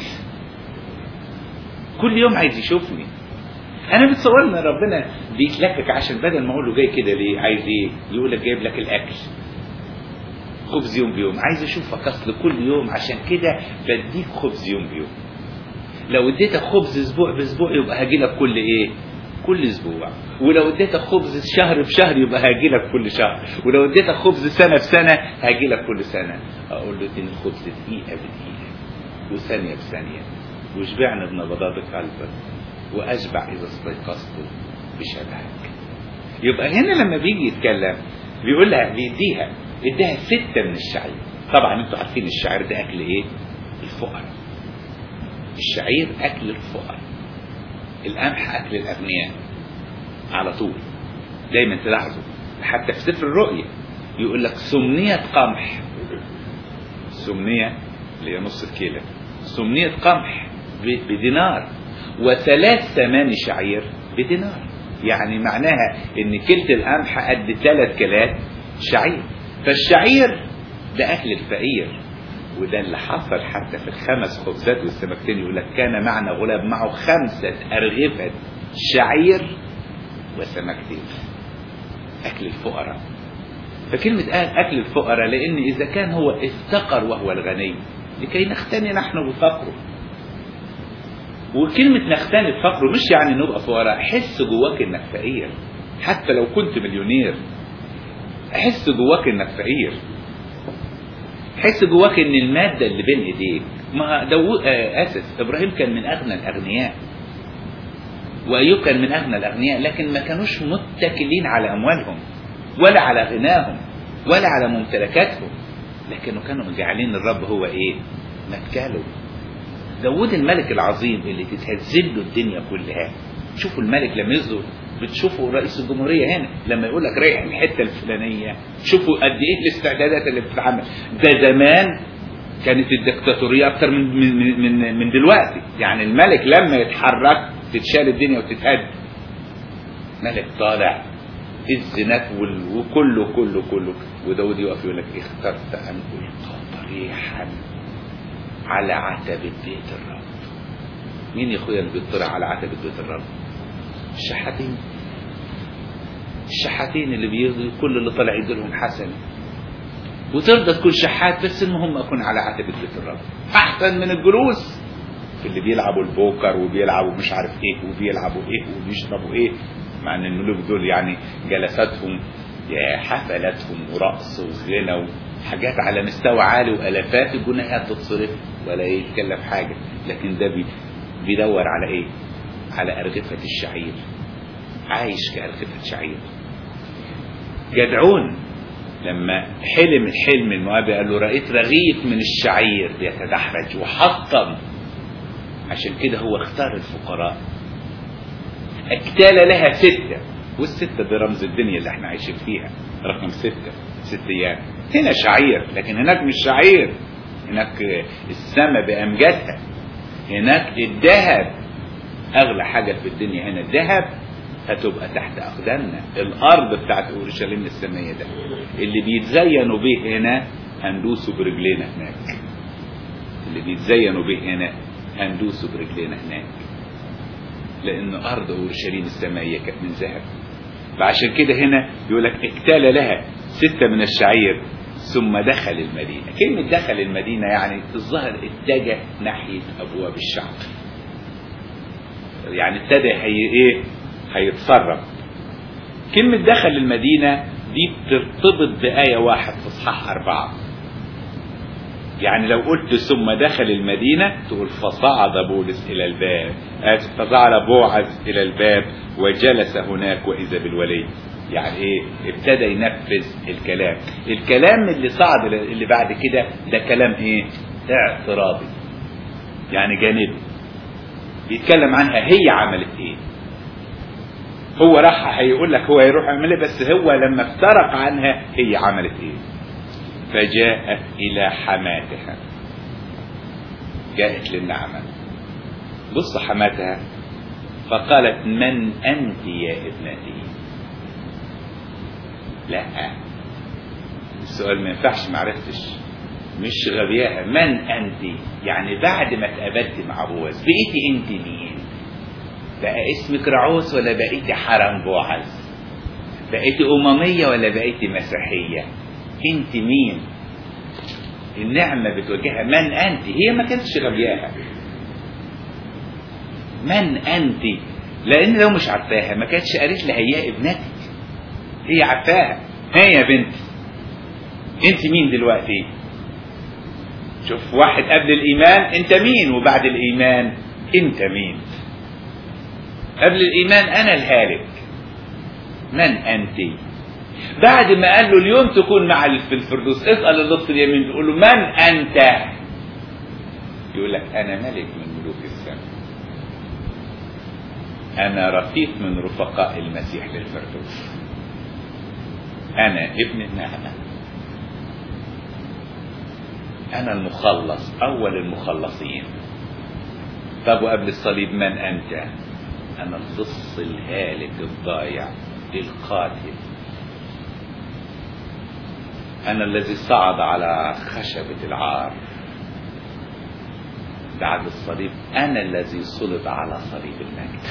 كل يوم عايز يشوفني انا بتصور ان ربنا بيتلكك عشان بدل ما اقول له جاي كده ليه عايز ايه يقول لك جايب لك الاكل خبز يوم بيوم عايز اشوفك اصل كل يوم عشان كده بديك خبز يوم بيوم لو اديتك خبز اسبوع باسبوع يبقى هاجي لك كل ايه كل اسبوع ولو اديتك خبز شهر بشهر يبقى هاجي لك كل شهر ولو اديتك خبز سنه بسنه هاجي لك كل سنه اقول له اديني خبز دقيقه بدقيقه وثانيه بثانيه واشبعني بنبضات قلبك واشبع اذا استيقظت بشبهك يبقى هنا لما بيجي يتكلم بيقول لها بيديها اداها ستة من الشعير طبعا انتوا عارفين الشعير ده اكل ايه الفقراء الشعير اكل الفقراء القمح اكل الاغنياء على طول دايما تلاحظوا حتى في سفر الرؤيا يقول لك سمنية قمح سمنية اللي هي نص الكيلة سمنية قمح بدينار وثلاث ثماني شعير بدينار يعني معناها ان كلت القمح قد ثلاث كيلات شعير فالشعير ده اكل الفقير وده اللي حصل حتى في الخمس خبزات والسمكتين يقول لك كان معنا غلاب معه خمسة أرغفة شعير وسمكتين أكل الفقراء فكلمة قال أكل الفقراء لأن إذا كان هو افتقر وهو الغني لكي نختني نحن بفقره وكلمة نختني بفقره مش يعني نبقى فقراء حس جواك انك فقير حتى لو كنت مليونير حس جواك انك فقير حس جواك ان المادة اللي بين ايديك ما دو آه اسف ابراهيم كان من اغنى الاغنياء وايوب كان من اغنى الاغنياء لكن ما كانوش متكلين على اموالهم ولا على غناهم ولا على ممتلكاتهم لكنه كانوا مجعلين الرب هو ايه متكاله داود الملك العظيم اللي تتهزل له الدنيا كلها شوفوا الملك لما يظهر بتشوفوا رئيس الجمهوريه هنا لما يقول لك رايح الحته الفلانيه شوفوا قد ايه الاستعدادات اللي بتتعمل ده زمان كانت الدكتاتوريه اكتر من من من من دلوقتي يعني الملك لما يتحرك تتشال الدنيا وتتهد ملك طالع الزنات وكله كله كله وداود يقف يقول لك اخترت ان القى طريحا على عتبة بيت الرب مين يا اخويا اللي بيطلع على عتبة بيت الرب الشحاتين الشحاتين اللي بيغضي كل اللي طلع يديلهم حسنة وترضى تكون شحات بس المهم اكون على عتبة بيت الرب احسن من الجلوس في اللي بيلعبوا البوكر وبيلعبوا مش عارف ايه وبيلعبوا ايه وبيشربوا ايه مع ان الملوك دول يعني جلساتهم يا حفلاتهم ورقص وغنى حاجات على مستوى عالي والافات الجنيهات تتصرف ولا يتكلف حاجه لكن ده بي بيدور على ايه على ارغفه الشعير عايش كارغفه شعير جدعون لما حلم الحلم المؤابي قال له رأيت رغيف من الشعير بيتدحرج وحطم عشان كده هو اختار الفقراء اكتال لها ستة والستة دي رمز الدنيا اللي احنا عايشين فيها رقم ستة ست ايام هنا شعير لكن هناك مش شعير هناك السماء بأمجادها هناك الذهب اغلى حاجة في الدنيا هنا الذهب هتبقى تحت اقدامنا الارض بتاعت اورشليم السمية ده اللي بيتزينوا به هنا هندوسه برجلينا هناك اللي بيتزينوا به هنا هندوسه برجلينا هناك لان ارض اورشليم السمائيه كانت من ذهب فعشان كده هنا يقول لك اكتال لها ستة من الشعير ثم دخل المدينة كلمة دخل المدينة يعني الظاهر اتجه ناحية أبواب الشعب يعني ابتدى هي ايه هيتسرب كلمة دخل المدينة دي بترتبط بآية واحد في إصحاح أربعة يعني لو قلت ثم دخل المدينة تقول فصعد بولس إلى الباب آسف فصعد بوعز إلى الباب وجلس هناك وإذا بالولي يعني ايه ابتدى ينفذ الكلام الكلام اللي صعد اللي بعد كده ده كلام ايه اعتراضي يعني جانبي بيتكلم عنها هي عملت ايه هو راح هيقول لك هو يروح يعمل ايه بس هو لما افترق عنها هي عملت ايه فجاءت الى حماتها جاءت للنعمة بص حماتها فقالت من انت يا ابنتي لا السؤال ما ينفعش ما عرفتش مش غبياها من انت يعني بعد ما اتقابلت مع بوعز بقيتي انت مين بقى اسمك رعوس ولا بقيتي حرم بوعز بقيتي امميه ولا بقيتي مسيحيه انت مين النعمة بتواجهها من أنت هي ما كانتش غبياها من أنت لأن لو مش عارفاها ما كانتش قالت لها يا ابنتي هي عارفاها ها يا بنت انت مين دلوقتي شوف واحد قبل الإيمان انت مين وبعد الإيمان انت مين قبل الإيمان أنا الهالك من أنت بعد ما قال له اليوم تكون مع في الفردوس اسأل اللص اليمين يقول له من أنت يقول لك أنا ملك من ملوك السماء أنا رفيق من رفقاء المسيح للفردوس أنا ابن النعمة أنا المخلص أول المخلصين طب وقبل الصليب من أنت أنا اللص الهالك الضايع القاتل أنا الذي صعد على خشبة العار بعد الصليب أنا الذي صلب على صليب المجد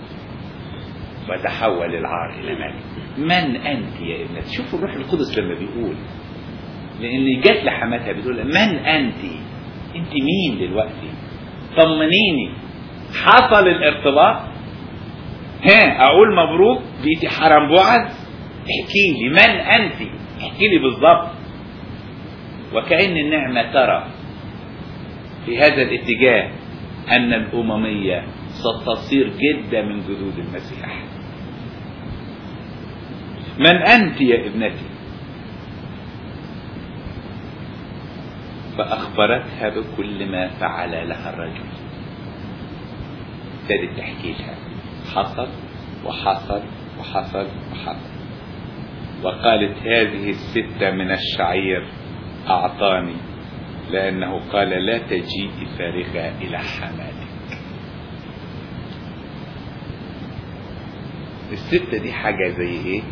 وتحول العار إلى مجد من أنت يا ابنتي شوفوا الروح القدس لما بيقول لأن جت لحماتها بتقول من أنت أنت مين دلوقتي طمنيني حصل الارتباط ها أقول مبروك بيتي حرم بوعز احكي لي من أنت احكي لي بالظبط وكأن النعمة ترى في هذا الاتجاه أن الأممية ستصير جدة من جدود المسيح من أنت يا ابنتي فأخبرتها بكل ما فعل لها الرجل ابتدت تحكي لها حصل وحصل وحصل وحصل وقالت هذه الستة من الشعير أعطاني لأنه قال لا تجيء فارغة إلى حماتك الستة دي حاجة زي إيه؟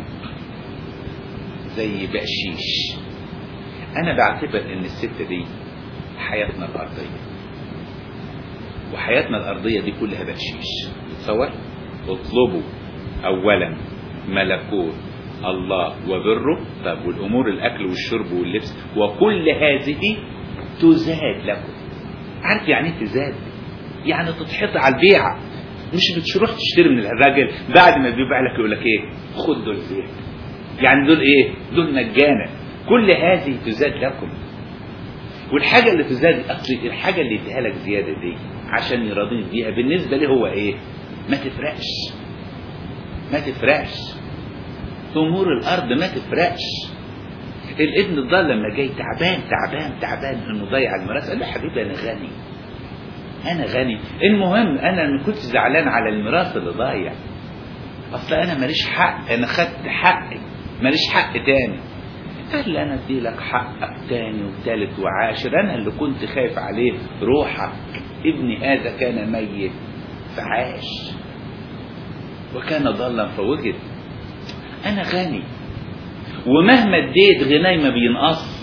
زي بقشيش أنا بعتبر إن الستة دي حياتنا الأرضية وحياتنا الأرضية دي كلها بقشيش تصور اطلبوا أولا ملكوت الله وبره طب والامور الاكل والشرب واللبس وكل هذه تزاد لكم عارف يعني ايه تزاد يعني تتحط على البيعه مش بتروح تشتري من الراجل بعد ما بيبيع لك يقول لك ايه خد دول زيت يعني دول ايه دول مجانا كل هذه تزاد لكم والحاجة اللي تزاد أصل الحاجة اللي اديها لك زيادة دي عشان يرضيك بيها بالنسبة لي هو إيه؟ ما تفرقش ما تفرقش أمور الأرض ما تفرقش الابن الضال لما جاي تعبان تعبان تعبان انه ضيع الميراث قال له يا حبيبي انا غني انا غني المهم انا ما كنتش زعلان على الميراث اللي ضايع اصل انا ماليش حق انا خدت حقي ماليش حق تاني قال لي انا ادي لك حقك تاني وتالت وعاشر انا اللي كنت خايف عليه روحك ابني هذا كان ميت فعاش وكان ضالا فوجد انا غني ومهما اديت غناي ما بينقص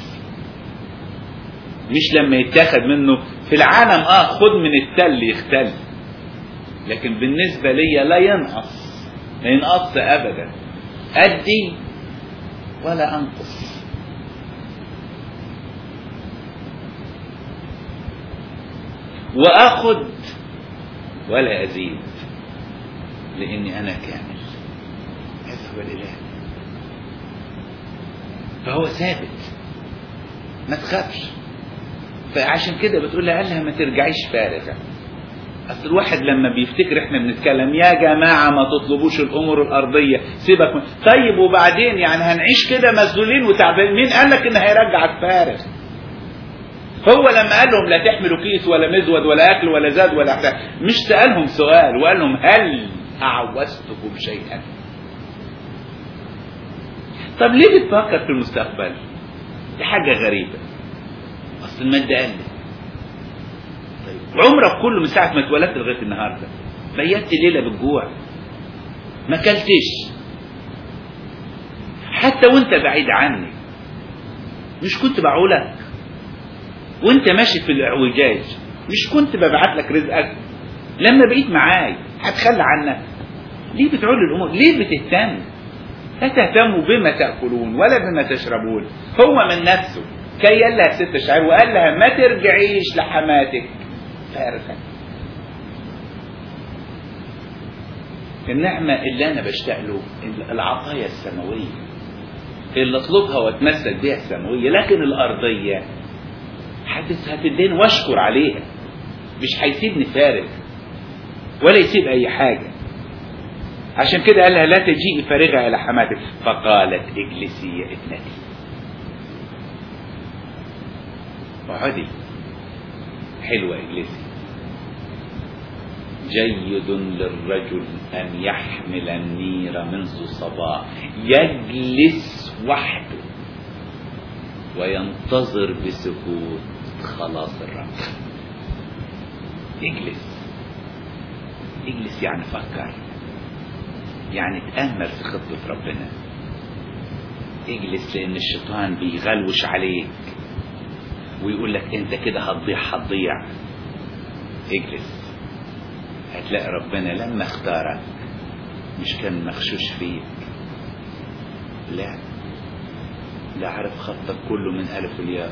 مش لما يتاخد منه في العالم اه خد من التل يختل لكن بالنسبة لي لا ينقص ما ينقص ابدا ادي ولا انقص واخد ولا ازيد لاني انا كامل هذا هو الاله فهو ثابت ما تخافش فعشان كده بتقول لها قالها ما ترجعيش فارغه اصل الواحد لما بيفتكر احنا بنتكلم يا جماعه ما تطلبوش الامور الارضيه سيبك من طيب وبعدين يعني هنعيش كده مسؤولين وتعبانين مين قال لك ان هيرجعك فارغ هو لما قال لهم لا تحملوا كيس ولا مزود ولا اكل ولا زاد ولا بتاع مش سالهم سؤال وقال لهم هل اعوزتكم شيئا طب ليه بتفكر في المستقبل دي حاجه غريبه اصل الماده قلت طيب عمرك كله من ساعه ما اتولدت لغايه النهارده بيت ليله بالجوع ما اكلتش حتى وانت بعيد عني مش كنت بعولك وانت ماشي في الاعوجاج مش كنت ببعت لك رزقك لما بقيت معاي هتخلى عنك ليه بتعول الامور ليه بتهتم لا تهتموا بما تاكلون ولا بما تشربون هو من نفسه كي يلا ست شعير وقال لها ما ترجعيش لحماتك فارغه النعمة اللي أنا بشتاق له العطايا السماوية اللي أطلبها وأتمثل بها السماوية لكن الأرضية هتديني واشكر عليها مش هيسيبني فارغ ولا يسيب أي حاجة عشان كده قال لها لا تجيئي فارغة إلى حماتك فقالت اجلسي يا ابنتي اقعدي حلوة اجلسي جيد للرجل أن يحمل النير منذ صباح يجلس وحده وينتظر بسكوت خلاص الرب اجلس اجلس يعني فكر يعني تأمل في خطة ربنا اجلس لأن الشيطان بيغلوش عليك ويقول لك انت كده هتضيع هتضيع اجلس هتلاقي ربنا لما اختارك مش كان مغشوش فيك لا لا عارف خطك كله من ألف الياء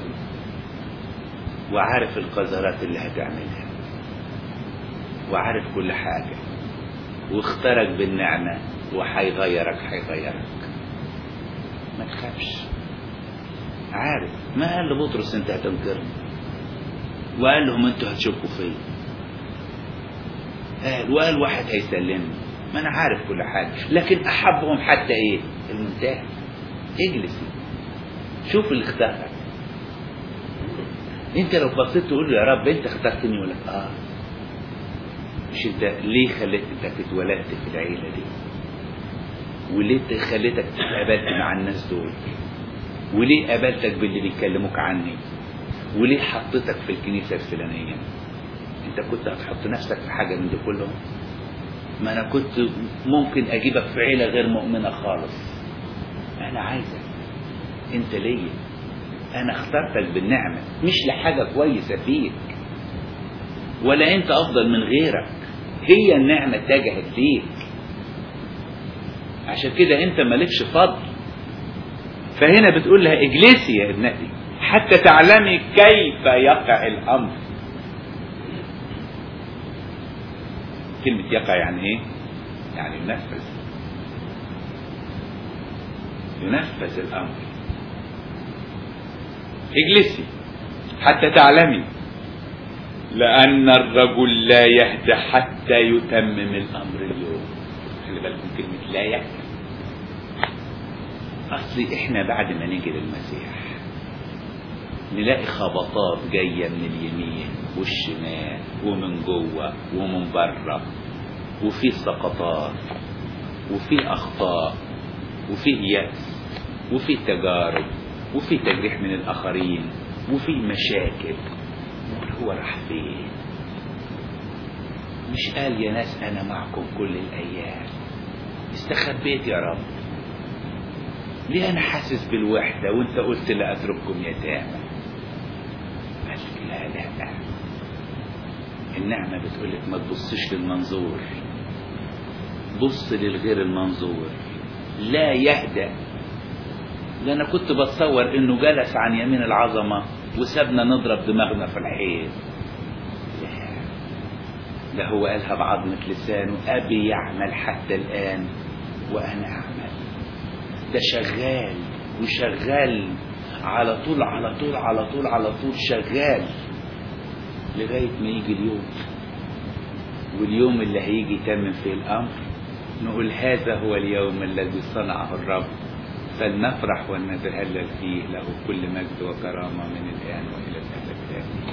وعارف القذرات اللي هتعملها وعارف كل حاجة واختارك بالنعمة وحيغيرك حيغيرك ما تخافش عارف ما قال لبطرس انت هتنكرني وقال لهم انتوا هتشكوا فيا قال وقال واحد هيسلمني ما انا عارف كل حاجه لكن احبهم حتى ايه المنتهى اجلسي شوف اللي اختارك انت لو بصيت تقول له يا رب انت اخترتني يقول لك اه مش انت ليه خليتك اتولدت في العيله دي وليه خليتك اتقابلت مع الناس دول وليه قابلتك باللي بيكلموك عني وليه حطيتك في الكنيسه الفلانيه انت كنت هتحط نفسك في حاجه من دي كلهم ما انا كنت ممكن اجيبك في عيله غير مؤمنه خالص انا عايزك انت ليا انا اخترتك بالنعمه مش لحاجه كويسه فيك ولا انت افضل من غيرك هي النعمه اتجهت ليك عشان كده انت مالكش فضل فهنا بتقول لها اجلسي يا ابنتي حتى تعلمي كيف يقع الامر كلمة يقع يعني ايه؟ يعني ينفذ ينفذ الامر اجلسي حتى تعلمي لأن الرجل لا يهدى حتى يتمم الأمر اليوم خلي بالكم كلمة لا يهدى أصل إحنا بعد ما نيجي للمسيح نلاقي خبطات جاية من اليمين والشمال ومن جوه ومن بره وفي سقطات وفي أخطاء وفي يأس وفي تجارب وفي تجريح من الآخرين وفي مشاكل هو راح فين مش قال يا ناس أنا معكم كل الأيام استخبيت يا رب ليه أنا حاسس بالوحدة وأنت قلت لا أترككم يتامى قال لا لا لا النعمة بتقولك ما تبصش للمنظور بص للغير المنظور لا يهدأ ده انا كنت بتصور انه جلس عن يمين العظمة وسابنا نضرب دماغنا في الحيط لا ده هو قالها بعظمة لسانه ابي يعمل حتى الان وانا اعمل ده شغال وشغال على طول على طول على طول على طول شغال لغاية ما يجي اليوم واليوم اللي هيجي يتمم فيه الأمر نقول هذا هو اليوم الذي صنعه الرب فلنفرح ونتهلل فيه له كل مجد وكرامة من الآن وإلى الأبد آمين